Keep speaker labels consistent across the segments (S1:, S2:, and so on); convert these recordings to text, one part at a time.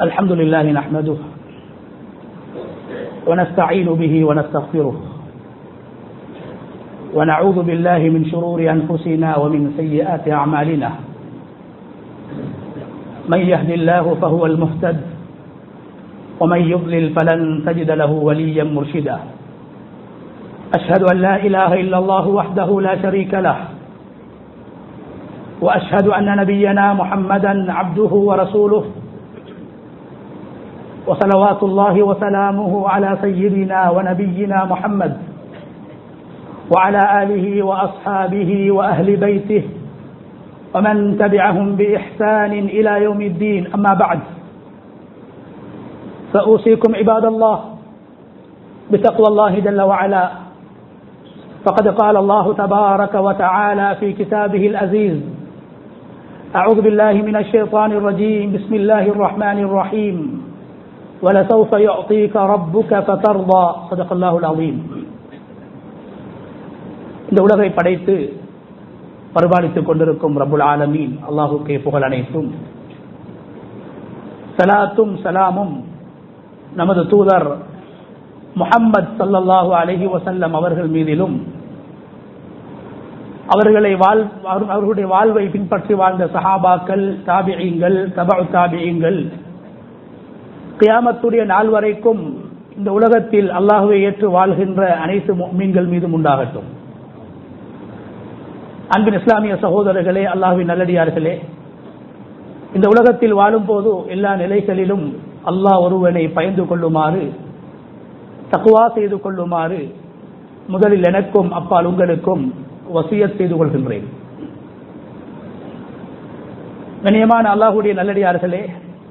S1: الحمد لله نحمده ونستعين به ونستغفره ونعوذ بالله من شرور أنفسنا ومن سيئات أعمالنا من يهد الله فهو المهتد ومن يضلل فلن تجد له وليا مرشدا أشهد أن لا إله إلا الله وحده لا شريك له وأشهد أن نبينا محمدا عبده ورسوله وصلوات الله وسلامه على سيدنا ونبينا محمد وعلى آله وأصحابه وأهل بيته ومن تبعهم بإحسان إلى يوم الدين أما بعد فأوصيكم عباد الله بتقوى الله جل وعلا فقد قال الله تبارك وتعالى في كتابه العزيز أعوذ بالله من الشيطان الرجيم بسم الله الرحمن الرحيم ولسوف يعطيك ربك فترضى صدق الله العظيم இந்த உலகை படைத்து பரிபாலித்துக் கொண்டிருக்கும் ரபுல் ஆலமீன் அல்லாஹுக்கே புகழ் அனைத்தும் சலாத்தும் சலாமும் நமது தூதர் முகம்மது சல்லல்லாஹு அலஹி வசல்லம் அவர்கள் மீதிலும் அவர்களை வாழ் அவர்களுடைய வாழ்வை பின்பற்றி வாழ்ந்த சஹாபாக்கள் தாபியங்கள் தபா தாபியங்கள் கியாமத்துடைய நாள் வரைக்கும் இந்த உலகத்தில் அல்லாஹுவை ஏற்று வாழ்கின்ற அனைத்து மீன்கள் மீதும் உண்டாகட்டும் அன்பின் இஸ்லாமிய சகோதரர்களே அல்லாஹுவின் நல்லடியார்களே இந்த உலகத்தில் வாழும் போது எல்லா நிலைகளிலும் அல்லாஹ் ஒருவனை பயந்து கொள்ளுமாறு தக்குவா செய்து கொள்ளுமாறு முதலில் எனக்கும் அப்பால் உங்களுக்கும் வசியத் செய்து கொள்கின்றேன் கண்ணியமான அல்லாஹுடைய நல்லடியார்களே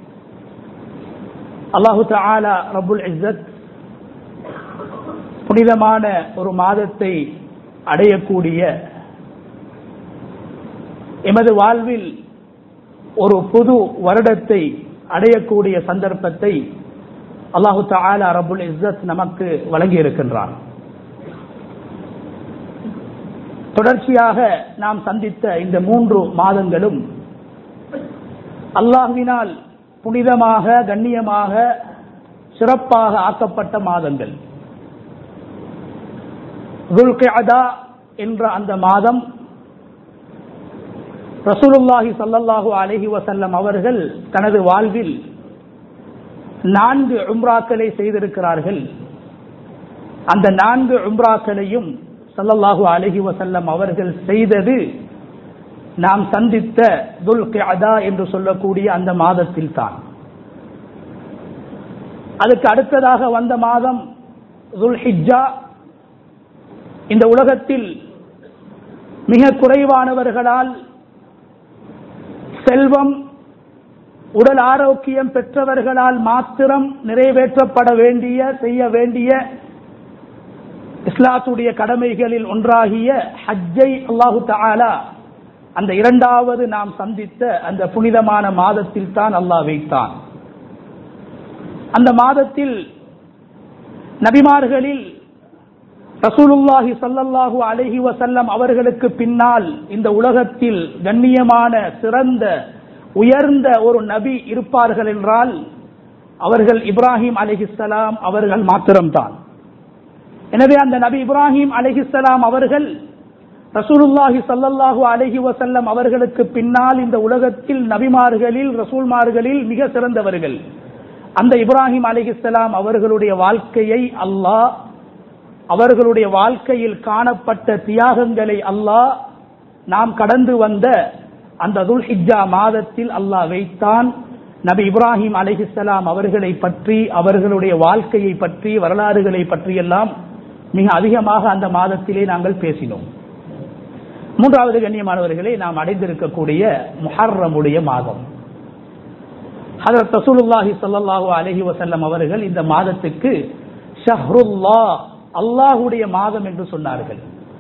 S1: அல்லாஹு தாலா ரபுல் இஸ்ஸத் புனிதமான ஒரு மாதத்தை அடையக்கூடிய எமது வாழ்வில் ஒரு புது வருடத்தை அடையக்கூடிய சந்தர்ப்பத்தை அல்லாஹு தாலா ரபுல் இஸ்ஸத் நமக்கு வழங்கி இருக்கின்றான் தொடர்ச்சியாக நாம் சந்தித்த இந்த மூன்று மாதங்களும் அல்லாஹுவினால் புனிதமாக கண்ணியமாக சிறப்பாக ஆக்கப்பட்ட மாதங்கள் என்ற அந்த மாதம் ரசூலுல்லாஹி சல்லல்லாஹு அலஹி வசல்லம் அவர்கள் தனது வாழ்வில் நான்கு உம்ராக்களை செய்திருக்கிறார்கள் அந்த நான்கு உம்ராக்களையும் சல்லல்லாஹு அலஹி வசல்லம் அவர்கள் செய்தது நாம் சந்தித்த துல் அதா என்று சொல்லக்கூடிய அந்த மாதத்தில் தான் அதுக்கு அடுத்ததாக வந்த மாதம் துல் ஹிஜா இந்த உலகத்தில் மிக குறைவானவர்களால் செல்வம் உடல் ஆரோக்கியம் பெற்றவர்களால் மாத்திரம் நிறைவேற்றப்பட வேண்டிய செய்ய வேண்டிய இஸ்லாத்துடைய கடமைகளில் ஒன்றாகிய ஹஜ்ஜை அல்லாஹு தாலா அந்த இரண்டாவது நாம் சந்தித்த அந்த புனிதமான மாதத்தில் தான் அல்லாஹ் வைத்தான் அந்த மாதத்தில் நபிமார்களில் ரசூலுல்லாஹி சல்லல்லாஹு அலஹி வசல்லம் அவர்களுக்கு பின்னால் இந்த உலகத்தில் கண்ணியமான சிறந்த உயர்ந்த ஒரு நபி இருப்பார்கள் என்றால் அவர்கள் இப்ராஹிம் அலிஹிஸ்லாம் அவர்கள் மாத்திரம்தான் எனவே அந்த நபி இப்ராஹிம் அலிஹிஸ்லாம் அவர்கள் ரசூலுல்லாஹி சல்லல்லாஹு அலஹி வசல்லம் அவர்களுக்கு பின்னால் இந்த உலகத்தில் நபிமார்களில் ரசூல்மார்களில் மிக சிறந்தவர்கள் அந்த இப்ராஹிம் அலிஹிஸ்லாம் அவர்களுடைய வாழ்க்கையை அல்லாஹ் அவர்களுடைய வாழ்க்கையில் காணப்பட்ட தியாகங்களை அல்லாஹ் நாம் கடந்து வந்த அந்த துல் ஹிஜா மாதத்தில் அல்லாஹ் வைத்தான் நபி இப்ராஹிம் அலிஹிஸ்லாம் அவர்களை பற்றி அவர்களுடைய வாழ்க்கையை பற்றி வரலாறுகளை பற்றியெல்லாம் மிக அதிகமாக அந்த மாதத்திலே நாங்கள் பேசினோம் மூன்றாவது கண்ணியமானவர்களே நாம் அடைந்திருக்கக்கூடிய முஹர்ரமுடைய மாதம் ஹதரத் ரசூலுல்லாஹி ஸல்லல்லாஹு அலைஹி வஸல்லம் அவர்கள் இந்த மாதத்துக்கு ஷஹ்ருல்லா அல்லாஹுடைய மாதம் என்று சொன்னார்கள்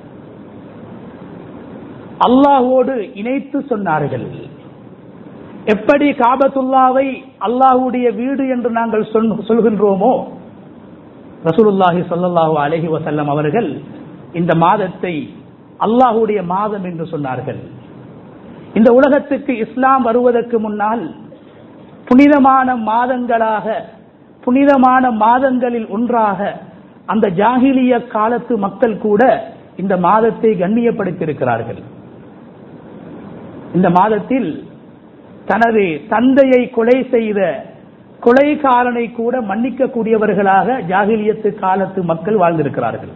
S1: அல்லாஹோடு இணைத்து சொன்னார்கள் எப்படி காபத்துல்லாவை அல்லாஹுடைய வீடு என்று நாங்கள் சொல்கின்றோமோ ரசூலுல்லாஹி ஸல்லல்லாஹு அலைஹி வஸல்லம் அவர்கள் இந்த மாதத்தை அல்லாஹுடைய மாதம் என்று சொன்னார்கள் இந்த உலகத்துக்கு இஸ்லாம் வருவதற்கு முன்னால் புனிதமான மாதங்களாக புனிதமான மாதங்களில் ஒன்றாக அந்த ஜாகிலிய காலத்து மக்கள் கூட இந்த மாதத்தை கண்ணியப்படுத்தியிருக்கிறார்கள் இந்த மாதத்தில் தனது தந்தையை கொலை செய்த கொலைகாரனை கூட மன்னிக்கக்கூடியவர்களாக ஜாகிலியத்து காலத்து மக்கள் வாழ்ந்திருக்கிறார்கள்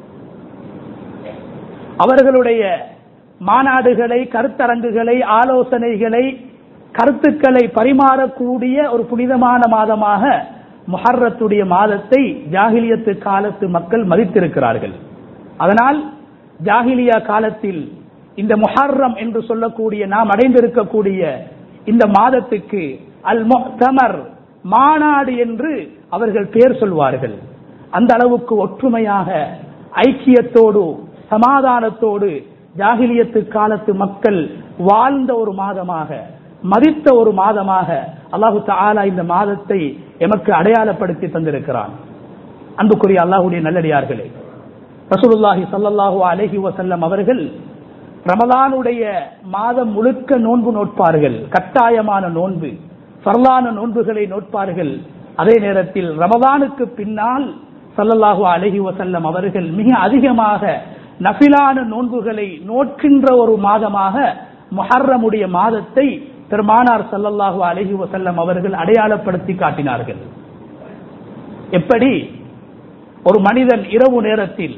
S1: அவர்களுடைய மாநாடுகளை கருத்தரங்குகளை ஆலோசனைகளை கருத்துக்களை பரிமாறக்கூடிய ஒரு புனிதமான மாதமாக முஹர்ரத்துடைய மாதத்தை ஜாகிலியத்து காலத்து மக்கள் மதித்திருக்கிறார்கள் அதனால் ஜாகிலியா காலத்தில் இந்த முஹர்ரம் என்று சொல்லக்கூடிய நாம் அடைந்திருக்கக்கூடிய இந்த மாதத்துக்கு அல் முஹ்தமர் மாநாடு என்று அவர்கள் பெயர் சொல்வார்கள் அந்த அளவுக்கு ஒற்றுமையாக ஐக்கியத்தோடு சமாதானத்தோடு ஜாகிலியத்து காலத்து மக்கள் வாழ்ந்த ஒரு மாதமாக மதித்த ஒரு மாதமாக அல்லாஹு தாலா இந்த மாதத்தை எமக்கு அடையாளப்படுத்தி தந்திருக்கிறான் அன்புக்குரிய அல்லாஹுடைய நல்லடியார்களே ரசூலுல்லாஹி சல்லல்லாஹு அலஹி வசல்லம் அவர்கள் ரமலானுடைய மாதம் முழுக்க நோன்பு நோட்பார்கள் கட்டாயமான நோன்பு பரலான நோன்புகளை நோட்பார்கள் அதே நேரத்தில் ரமலானுக்கு பின்னால் சல்லல்லாஹு அலஹி வசல்லம் அவர்கள் மிக அதிகமாக நபிலான நோன்புகளை நோட்கின்ற ஒரு மாதமாக முஹர்ரமுடைய மாதத்தை பெருமானார் சல்லல்லாஹு அலஹி வசல்லம் அவர்கள் அடையாளப்படுத்தி காட்டினார்கள் எப்படி ஒரு மனிதன் இரவு நேரத்தில்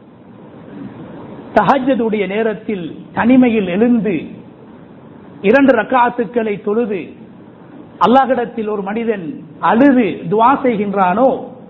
S1: தஹஜதுடைய நேரத்தில் தனிமையில் எழுந்து இரண்டு ரக்காத்துக்களை தொழுது அல்லாஹிடத்தில் ஒரு மனிதன் அழுது துவா செய்கின்றானோ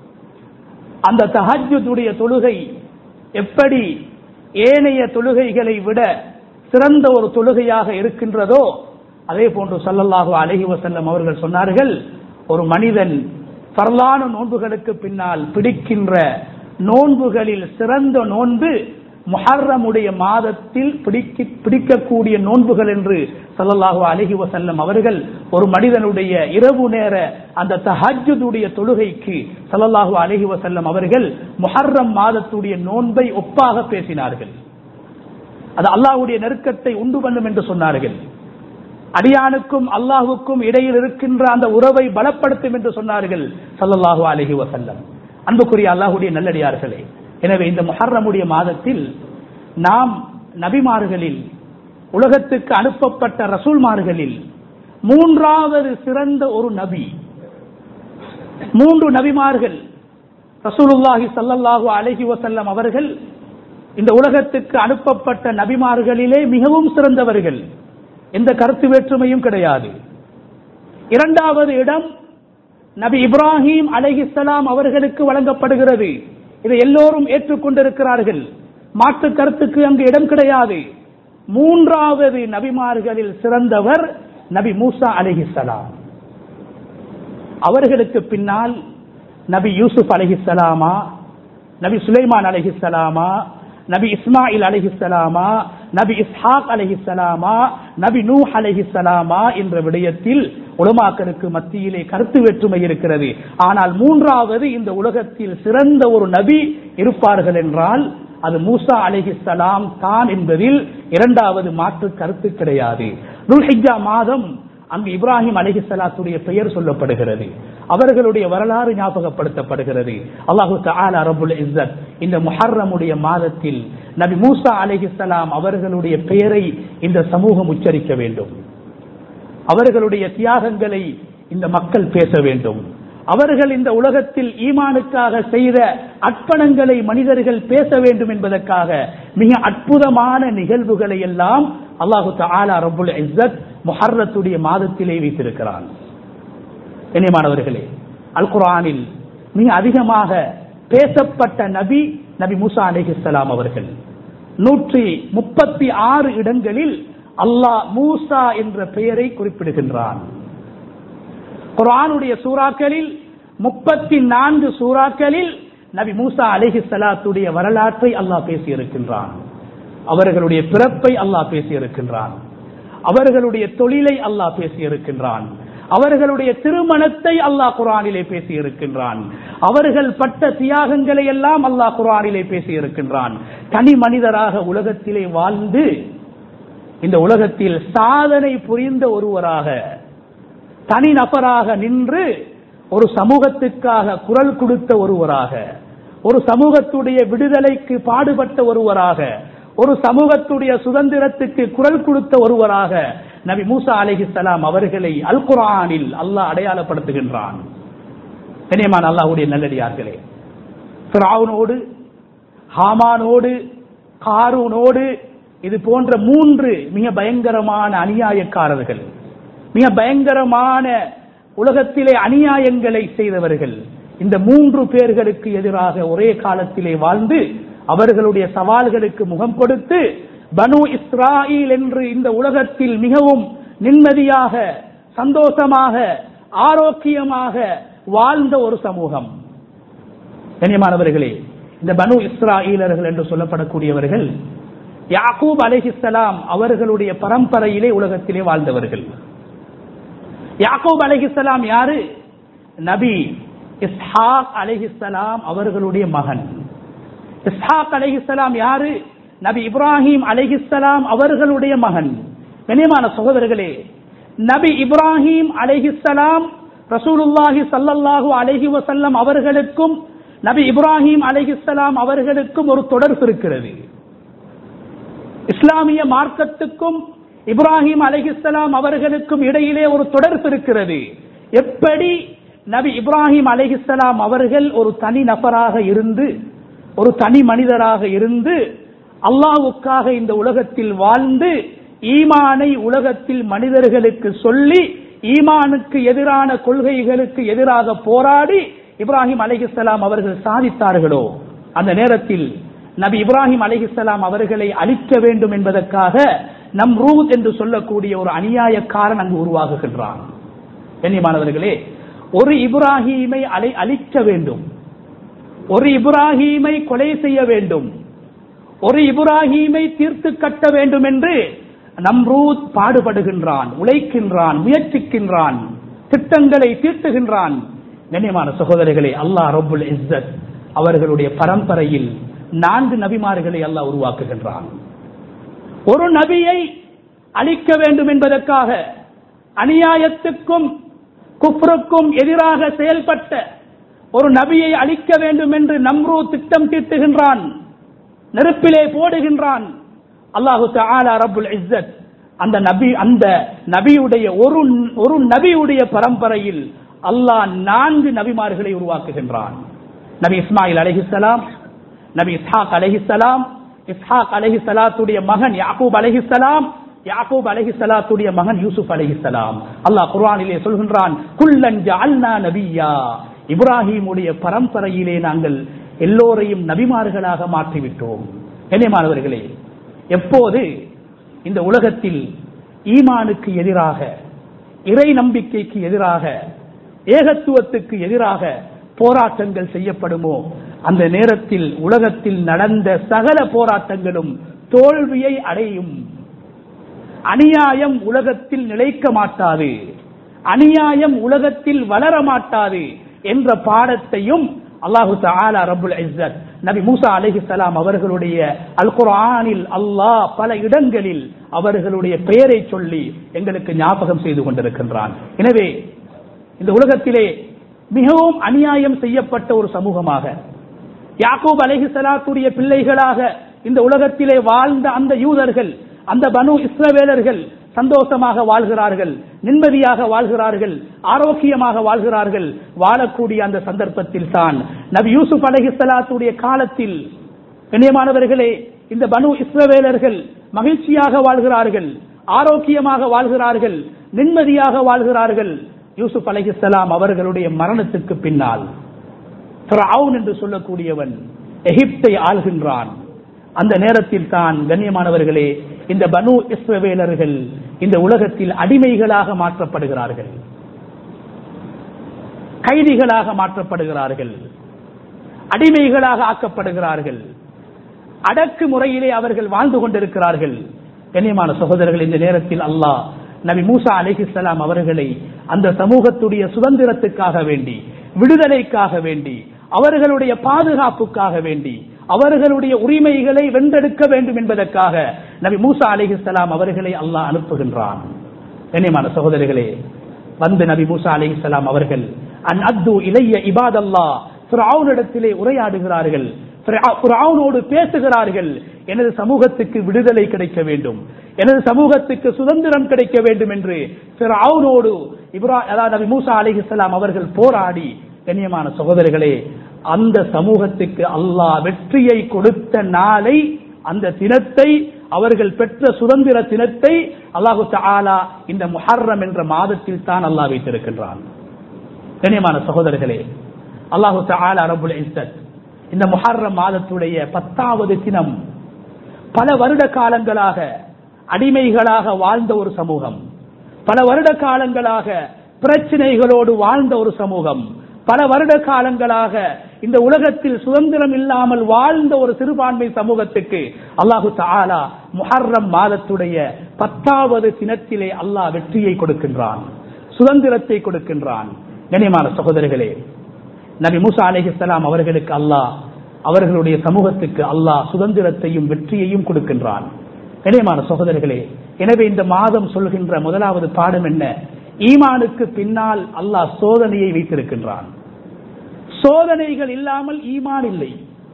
S1: அந்த தஹஜுடைய தொழுகை எப்படி ஏனைய தொழுகைகளை விட சிறந்த ஒரு தொழுகையாக இருக்கின்றதோ அதே போன்று சல்லல்லாஹு அலஹி வசல்லம் அவர்கள் சொன்னார்கள் ஒரு மனிதன் பரலான நோன்புகளுக்கு பின்னால் பிடிக்கின்ற நோன்புகளில் சிறந்த நோன்பு முஹர்ரமுடைய மாதத்தில் பிடிக்க பிடிக்கக்கூடிய நோன்புகள் என்று சல்லல்லாஹு அலஹி வசல்லம் அவர்கள் ஒரு மனிதனுடைய இரவு நேர அந்த தஹஜுடைய தொழுகைக்கு சல்லல்லாஹு அலஹி வசல்லம் அவர்கள் முஹர்ரம் மாதத்துடைய நோன்பை ஒப்பாக பேசினார்கள் அது அல்லாஹுடைய நெருக்கத்தை உண்டு பண்ணும் என்று சொன்னார்கள் அடியானுக்கும் அல்லாஹுக்கும் இடையில் இருக்கின்ற அந்த உறவை பலப்படுத்தும் என்று சொன்னார்கள் சல்லல்லாஹு அலஹி வசல்லம் அன்புக்குரிய அல்லாஹுடைய நல்லடியார்களே எனவே இந்த முஹர்ரமுடைய மாதத்தில் நாம் நபிமார்களில் உலகத்துக்கு அனுப்பப்பட்ட ரசூல்மார்களில் மூன்றாவது சிறந்த ஒரு நபி மூன்று நபிமார்கள் ரசூலுல்லாஹி சல்லல்லாஹு அலஹி வசல்லம் அவர்கள் இந்த உலகத்துக்கு அனுப்பப்பட்ட நபிமார்களிலே மிகவும் சிறந்தவர்கள் எந்த கருத்து வேற்றுமையும் கிடையாது இரண்டாவது இடம் நபி இப்ராஹிம் அலஹிசலாம் அவர்களுக்கு வழங்கப்படுகிறது இதை எல்லோரும் ஏற்றுக்கொண்டிருக்கிறார்கள் மாற்று கருத்துக்கு அங்கு இடம் கிடையாது மூன்றாவது நபிமார்களில் சிறந்தவர் நபி மூசா அலஹிசலாம் அவர்களுக்கு பின்னால் நபி யூசுப் அலஹிசலாமா நபி சுலைமான் அலஹிசலாமா நபி இஸ்மாயில் அலஹிசலாமா நபி இஸ்ஹாக் அலஹிசலாமா நபி நூ அலஹிசலாமா என்ற விடயத்தில் உலமாக்களுக்கு மத்தியிலே கருத்து வேற்றுமை இருக்கிறது ஆனால் மூன்றாவது இந்த உலகத்தில் சிறந்த ஒரு நபி இருப்பார்கள் என்றால் அது மூசா அலஹிசலாம் தான் என்பதில் இரண்டாவது மாற்று கருத்து கிடையாது துல்ஹிஜா மாதம் அங்கு இப்ராஹிம் அலிஹலாத்துடைய பெயர் சொல்லப்படுகிறது அவர்களுடைய வரலாறு ஞாபகப்படுத்தப்படுகிறது அல்லாஹு தாலா ரபுல் இஸ்ஸத் இந்த முஹர்ரமுடைய மாதத்தில் நபி மூசா அலிஹிசலாம் அவர்களுடைய பெயரை இந்த சமூகம் உச்சரிக்க வேண்டும் அவர்களுடைய தியாகங்களை இந்த மக்கள் பேச வேண்டும் அவர்கள் இந்த உலகத்தில் ஈமானுக்காக செய்த அர்ப்பணங்களை மனிதர்கள் பேச வேண்டும் என்பதற்காக மிக அற்புதமான நிகழ்வுகளை எல்லாம் அல்லாஹு தாலா ரபுல் இஸ்ஸத் முஹர்ரத்துடைய மாதத்திலே வைத்திருக்கிறான் இனியமானவர்களே அல் குரானில் மிக அதிகமாக பேசப்பட்ட நபி நபி மூசா அலிஹிஸ்லாம் அவர்கள் நூற்றி முப்பத்தி ஆறு இடங்களில் அல்லாஹ் மூசா என்ற பெயரை குறிப்பிடுகின்றான் குரானுடைய சூறாக்களில் முப்பத்தி நான்கு சூறாக்களில் நபி மூசா அலிஹி சலாத்துடைய வரலாற்றை அல்லாஹ் பேசியிருக்கின்றான் அவர்களுடைய பிறப்பை அல்லாஹ் பேசியிருக்கின்றான் அவர்களுடைய தொழிலை அல்லாஹ் பேசியிருக்கின்றான் அவர்களுடைய திருமணத்தை அல்லாஹ் குரானிலே பேசியிருக்கின்றான் அவர்கள் பட்ட தியாகங்களை எல்லாம் அல்லாஹ் குரானிலே பேசியிருக்கின்றான் தனி மனிதராக உலகத்திலே வாழ்ந்து இந்த உலகத்தில் சாதனை புரிந்த ஒருவராக தனி நபராக நின்று ஒரு சமூகத்துக்காக குரல் கொடுத்த ஒருவராக ஒரு சமூகத்துடைய விடுதலைக்கு பாடுபட்ட ஒருவராக ஒரு சமூகத்துடைய சுதந்திரத்துக்கு குரல் கொடுத்த ஒருவராக நபி மூசா அலைஹிஸ்ஸலாம் அவர்களை அல் குர்ஆனில் அல்லாஹ் அடையாளப்படுத்துகின்றான் கண்ணியமான அல்லாஹ்வுடைய நல்லடியார்களே ஃபிரௌனோடு ஹாமானோடு காரூனோடு இது போன்ற மூன்று மிக பயங்கரமான அநியாயக்காரர்கள் மிக பயங்கரமான உலகத்திலே அநியாயங்களை செய்தவர்கள் இந்த மூன்று பேர்களுக்கு எதிராக ஒரே காலத்திலே வாழ்ந்து அவர்களுடைய சவால்களுக்கு முகம் கொடுத்து பனு இஸ்ராயில் என்று இந்த உலகத்தில் மிகவும் நிம்மதியாக சந்தோஷமாக ஆரோக்கியமாக வாழ்ந்த ஒரு சமூகம் கண்ணியமானவர்களே இந்த பனு இஸ்ராயலர்கள் என்று சொல்லப்படக்கூடியவர்கள் யாக்கூப் அலைஹிஸ்ஸலாம் அவர்களுடைய பரம்பரையிலே உலகத்திலே வாழ்ந்தவர்கள் யாக்கூப் அலைஹிஸ்ஸலாம் யாரு நபி இஸ்ஹாக் அலைஹிஸ்ஸலாம் அவர்களுடைய மகன் இஸ்ஹாக் அலைஹிஸ்ஸலாம் யாரு நபி இப்ராஹிம் அலைஹிஸ்ஸலாம் அவர்களுடைய மகன் கண்ணியமான சகோதரர்களே நபி இப்ராஹிம் அலைஹிஸ்ஸலாம் ரசூலுல்லாஹி ஸல்லல்லாஹு அலைஹி வஸல்லம் அவர்களுக்கும் நபி இப்ராஹிம் அலைஹிஸ்ஸலாம் அவர்களுக்கும் ஒரு தொடர்பு இருக்கிறது இஸ்லாமிய மார்க்கத்துக்கும் இப்ராஹிம் அலைஹிஸ்ஸலாம் அவர்களுக்கும் இடையிலே ஒரு தொடர்பு இருக்கிறது எப்படி நபி இப்ராஹிம் அலைஹிஸ்ஸலாம் அவர்கள் ஒரு தனி நபராக இருந்து ஒரு தனி மனிதராக இருந்து அல்லாவுக்காக இந்த உலகத்தில் வாழ்ந்து ஈமானை உலகத்தில் மனிதர்களுக்கு சொல்லி ஈமானுக்கு எதிரான கொள்கைகளுக்கு எதிராக போராடி இப்ராஹிம் அலைஹிஸ்ஸலாம் அவர்கள் சாதித்தார்களோ அந்த நேரத்தில் நபி இப்ராஹிம் அலைஹிஸ்ஸலாம் அவர்களை அழிக்க வேண்டும் என்பதற்காக நம்ரூத் என்று சொல்லக்கூடிய ஒரு அநியாயக்காரன் அங்கு உருவாகுகின்றான் கண்ணியமானவர்களே ஒரு இப்ராஹீமை அலை அழிக்க வேண்டும் ஒரு இப்ராஹீமை கொலை செய்ய வேண்டும் ஒரு இப்ராஹீமை தீர்த்து கட்ட வேண்டும் என்று நம்ரூத் பாடுபடுகின்றான் உழைக்கின்றான் முயற்சிக்கின்றான் திட்டங்களை தீட்டுகின்றான் கண்ணியமான சகோதரிகளே அல்லாஹ் ரபுல் இஸ்ஸத் அவர்களுடைய பரம்பரையில் நான்கு நபிமார்களை அல்லாஹ் உருவாக்குகின்றான் ஒரு நபியை அழிக்க வேண்டும் என்பதற்காக அநியாயத்துக்கும் குப்ருக்கும் எதிராக செயல்பட்ட ஒரு நபியை அழிக்க வேண்டும் என்று நம்ரூ திட்டம் தீட்டுகின்றான் நெருப்பிலே போடுகின்றான் அல்லாஹு தஆலா ரப்புல் இஸ்ஸத் அந்த நபி அந்த நபியுடைய ஒரு ஒரு நபியுடைய பரம்பரையில் அல்லாஹ் நான்கு நபிமார்களை உருவாக்குகின்றான் நபி இஸ்மாயில் அலைஹிஸ்ஸலாம் நபி இஸ்ஹாக் அலைஹிஸ்ஸலாம் இஸ்ஹாக் அலைஹிஸ்ஸலாத்துடைய மகன் யாக்கூப் அலைஹிஸ்ஸலாம் யாக்கூப் அலைஹிஸ்ஸலாத்துடைய மகன் யூசுப் அலைஹிஸ்ஸலாம் அல்லாஹ் குர்ஆனிலே சொல்கின்றான் குல்லன் ஜஅல்னா நபியா இப்ராஹிமுடைய பரம்பரையிலே நாங்கள் எல்லோரையும் நபிமார்களாக மாற்றிவிட்டோம் கண்ணியமானவர்களே எப்போது இந்த உலகத்தில் ஈமானுக்கு எதிராக இறை நம்பிக்கைக்கு எதிராக ஏகத்துவத்துக்கு எதிராக போராட்டங்கள் செய்யப்படுமோ அந்த நேரத்தில் உலகத்தில் நடந்த சகல போராட்டங்களும் தோல்வியை அடையும் அநியாயம் உலகத்தில் நிலைக்க மாட்டாது அநியாயம் உலகத்தில் வளர மாட்டாது என்ற பாடத்தையும் அல்லாஹு தஆலா ரப்புல் இஸ்ஸத் நபி மூசா அலைஹிஸ்ஸலாம் அவர்களுடைய அல் குர்ஆனில் அல்லாஹ் பல இடங்களில் அவர்களுடைய பெயரை சொல்லி எங்களுக்கு ஞாபகம் செய்து கொண்டிருக்கின்றான் எனவே இந்த உலகத்திலே மிகவும் அநியாயம் செய்யப்பட்ட ஒரு சமூகமாக யாக்கூப் அலைஹிஸ்ஸலாத்துடைய பிள்ளைகளாக இந்த உலகத்திலே வாழ்ந்த அந்த யூதர்கள் அந்த பனு இஸ்ரவேலர்கள் சந்தோஷமாக வாழ்கிறார்கள் நிம்மதியாக வாழ்கிறார்கள் ஆரோக்கியமாக வாழ்கிறார்கள் வாழக்கூடிய அந்த சந்தர்ப்பத்தில் தான் நபி யூசுப் அலைஹிஸ்ஸலாத்துடைய காலத்தில் கண்ணியமானவர்களே இந்த பனு இஸ்ரவேலர்கள் மகிழ்ச்சியாக வாழ்கிறார்கள் ஆரோக்கியமாக வாழ்கிறார்கள் நிம்மதியாக வாழ்கிறார்கள் யூசுப் அலைஹிஸ்ஸலாம் அவர்களுடைய மரணத்துக்கு பின்னால் ஃபிரௌன் என்று சொல்லக்கூடியவன் எகிப்தை ஆள்கின்றான் அந்த நேரத்தில் தான் கண்ணியமானவர்களே இந்த பனு இஸ்ரவேலர்கள் இந்த உலகத்தில் அடிமைகளாக மாற்றப்படுகிறார்கள் கைதிகளாக மாற்றப்படுகிறார்கள் அடிமைகளாக ஆக்கப்படுகிறார்கள் அடக்கு முறையிலே அவர்கள் வாழ்ந்து கொண்டிருக்கிறார்கள் கண்ணியமான சகோதரர்கள் இந்த நேரத்தில் அல்லாஹ் நபி மூசா அலிஹிஸ்லாம் அவர்களை அந்த சமூகத்துடைய சுதந்திரத்துக்காக வேண்டி விடுதலைக்காக வேண்டி அவர்களுடைய பாதுகாப்புக்காக வேண்டி அவர்களுடைய உரிமைகளை வென்றெடுக்க வேண்டும் என்பதற்காக நபி மூசா அலிஹிஸ்லாம் அவர்களை அல்லாஹ் அனுப்புகின்றான் கண்ணியமான சகோதரிகளே வந்து நபி மூசா அலைஹிஸ்ஸலாம் அவர்கள் அன் அத்து இளைய இபாதல்லா ஃபிரௌனிடத்திலே உரையாடுகிறார்கள் ஃபிரௌனோடு பேசுகிறார்கள் எனது சமூகத்துக்கு விடுதலை கிடைக்க வேண்டும் எனது சமூகத்துக்கு சுதந்திரம் கிடைக்க வேண்டும் என்று ஃபிரௌனோடு இப்ரா அதாவது நபி மூசா அலைஹிஸ்ஸலாம் அவர்கள் போராடி கண்ணியமான சகோதரர்களே அந்த சமூகத்துக்கு அல்லாஹ் வெற்றியை கொடுத்த நாளை அந்த தினத்தை அவர்கள் பெற்ற சுதந்திர தினத்தை அல்லாஹு தஆலா இந்த முஹர்ரம் என்ற மாதத்தில் தான் அல்லாஹ் வைத்திருக்கின்றான் கண்ணியமான சகோதரர்களே அல்லாஹு தஆலா ரப்புல் இஸ்ஸத் இந்த முஹர்ரம் மாதத்துடைய பத்தாவது தினம் பல வருட காலங்களாக அடிமைகளாக வாழ்ந்த ஒரு சமூகம் பல வருட காலங்களாக பிரச்சனைகளோடு வாழ்ந்த ஒரு சமூகம் பல வருட காலங்களாக இந்த உலகத்தில் சுதந்திரம் இல்லாமல் வாழ்ந்த ஒரு சிறுபான்மை சமூகத்துக்கு அல்லாஹு தஆலா முஹர்ரம் மாதத்துடைய பத்தாவது தினத்திலே அல்லாஹ் வெற்றியை கொடுக்கின்றான் சுதந்திரத்தை கொடுக்கின்றான் கண்ணியமான சகோதரர்களே நபி மூசா அலைஹிஸ்ஸலாம் அவர்களுக்கு அல்லாஹ் அவர்களுடைய சமூகத்துக்கு அல்லாஹ் சுதந்திரத்தையும் வெற்றியையும் கொடுக்கின்றான் கண்ணியமான சகோதரர்களே எனவே இந்த மாதம் சொல்கின்ற முதலாவது பாடம் என்ன ஈமானுக்கு பின்னால் அல்லாஹ் சோதனையை வைத்திருக்கின்றான் சோதனைகள் இல்லாமல் ஈமான் இல்லை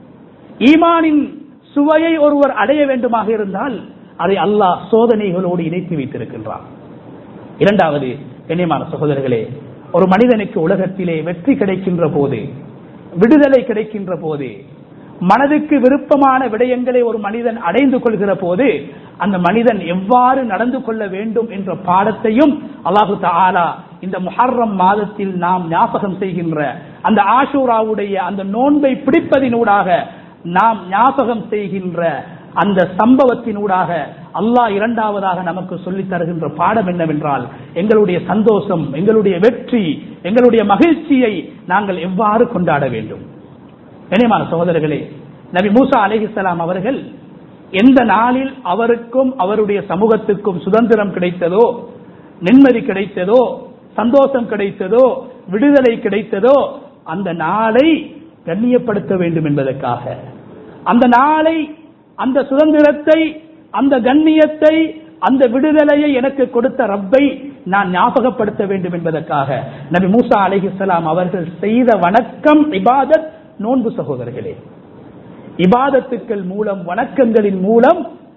S1: ஈமானின் சுவையை ஒருவர் அடைய வேண்டுமாக இருந்தால் அதை அல்லாஹ் சோதனைகளோடு இணைத்து வைத்திருக்கின்றான் இரண்டாவது கண்ணியமான சகோதரர்களே ஒரு மனிதனுக்கு உலகத்திலே வெற்றி கிடைக்கின்ற போது விடுதலை கிடைக்கின்ற போது மனதுக்கு விருப்பமான விடயங்களை ஒரு மனிதன் அடைந்து கொள்கிற போது அந்த மனிதன் எவ்வாறு நடந்து கொள்ள வேண்டும் என்ற பாடத்தையும் அல்லாஹு தஆலா இந்த முஹர்ரம் மாதத்தில் நாம் ஞாபகம் செய்கின்ற அந்த ஆஷூராவுடைய அந்த நோன்பை பிடிப்பதினூடாக நாம் ஞாபகம் செய்கின்ற அந்த சம்பவத்தினூடாக அல்லாஹ் இரண்டாவதாக நமக்கு சொல்லித் தருகின்ற பாடம் என்னவென்றால் எங்களுடைய சந்தோஷம் எங்களுடைய வெற்றி எங்களுடைய மகிழ்ச்சியை நாங்கள் எவ்வாறு கொண்டாட வேண்டும் கனியமான சகோதரர்களே நபி மூசா அலைஹிஸ்ஸலாம் அவர்கள் எந்த நாளில் அவருக்கும் அவருடைய சமூகத்துக்கும் சுதந்திரம் கிடைத்ததோ நிம்மதி கிடைத்ததோ சந்தோஷம் கிடைத்ததோ விடுதலை கிடைத்ததோ அந்த நாளை கண்ணியப்படுத்த வேண்டும் என்பதற்காக அந்த நாளை அந்த சுதந்திரத்தை அந்த கண்ணியத்தை அந்த விடுதலையை எனக்கு கொடுத்த ரப்பை நான் ஞாபகப்படுத்த வேண்டும் என்பதற்காக நபி மூசா அலைஹிஸ்ஸலாம் அவர்கள் செய்த வணக்கம் இபாதத் நோன்பு சகோதரர்களே இபாதத்துக்கள் மூலம் வணக்கங்களின் மூலம்